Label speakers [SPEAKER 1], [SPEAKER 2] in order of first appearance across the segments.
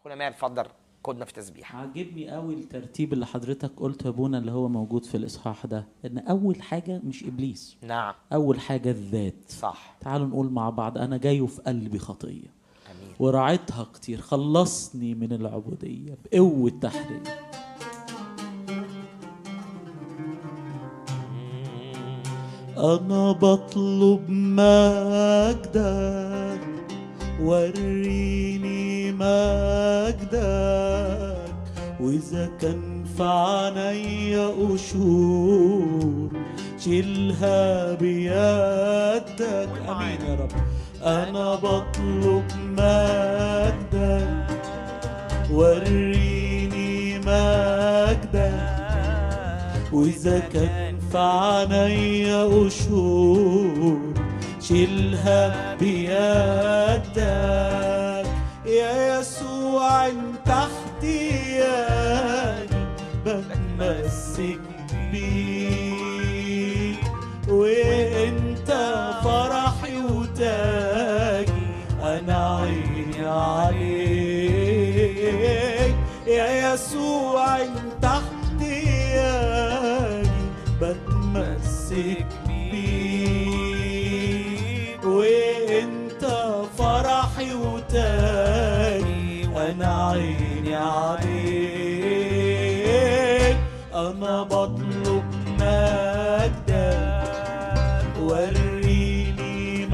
[SPEAKER 1] اخونا ماهر اتفضل قدنا في تسبيح
[SPEAKER 2] عاجبني قوي الترتيب اللي حضرتك قلته يا ابونا اللي هو موجود في الاصحاح ده ان اول حاجه مش ابليس
[SPEAKER 1] نعم
[SPEAKER 2] اول حاجه الذات
[SPEAKER 1] صح
[SPEAKER 2] تعالوا نقول مع بعض انا جاي وفي قلبي خطيه
[SPEAKER 1] امين
[SPEAKER 2] وراعيتها كتير خلصني من العبوديه بقوه تحرير انا بطلب مجدك وريني مجدك واذا كان في عينيا قشور شيلها بيدك امين يا رب انا بطلب مجدك وريني مجدك واذا كان في عينيا قشور شيلها بيدك يا يسوع انت احتياجي بتمسك بيك وانت فرحي وتاجي انا عيني عليك يا يسوع انت احتياجي بتمسك بيك وانت فرحي وتاجي وانا عيني عليك انا بطلب مجدك وريني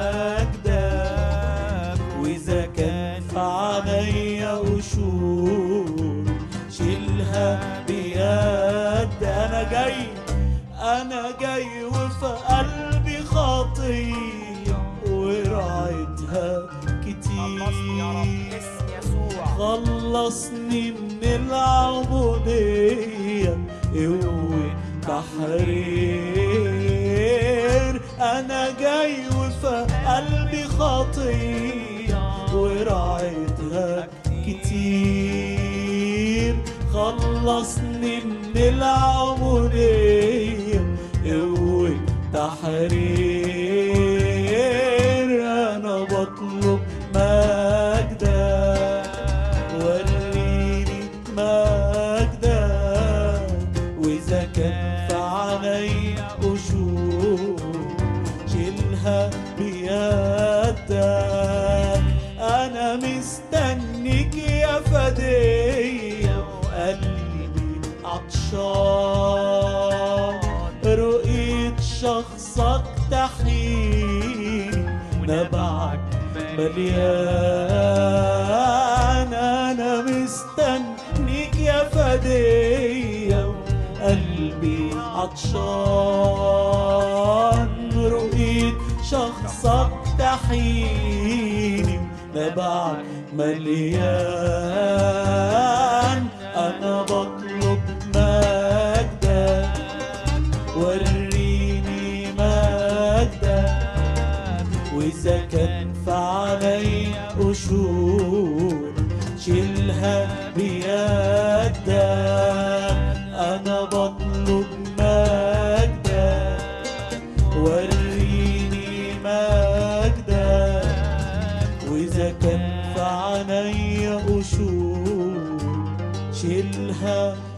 [SPEAKER 2] مجدك واذا كان في عينيا قشور شيلها بيد انا جاي انا جاي وفي قلبي خطيه ورعيتها
[SPEAKER 1] خلصني يا رب
[SPEAKER 2] كتير
[SPEAKER 1] اسم يسوع
[SPEAKER 2] خلصني من العبودية قوة تحرير أنا جاي وفي قلبي خطية ورعيتها كتير خلصني من العبودية قوة تحرير أنا بطلب مجدك وريني مجدك وإذا كان في عينيا قشور شيلها بيدك أنا مستنيك يا فدية وقلبي عطشان رؤية شخصك تحيي نبعك مليان انا مستنيك يا فدية وقلبي عطشان رؤية شخصك تحيني نبعك مليان انا بطلب مجدك وريني مجدك واذا كان في عينيا قشور شيلها بيدك انا بطلب مجدك وريني مجدك واذا كان في عينيا قشور شيلها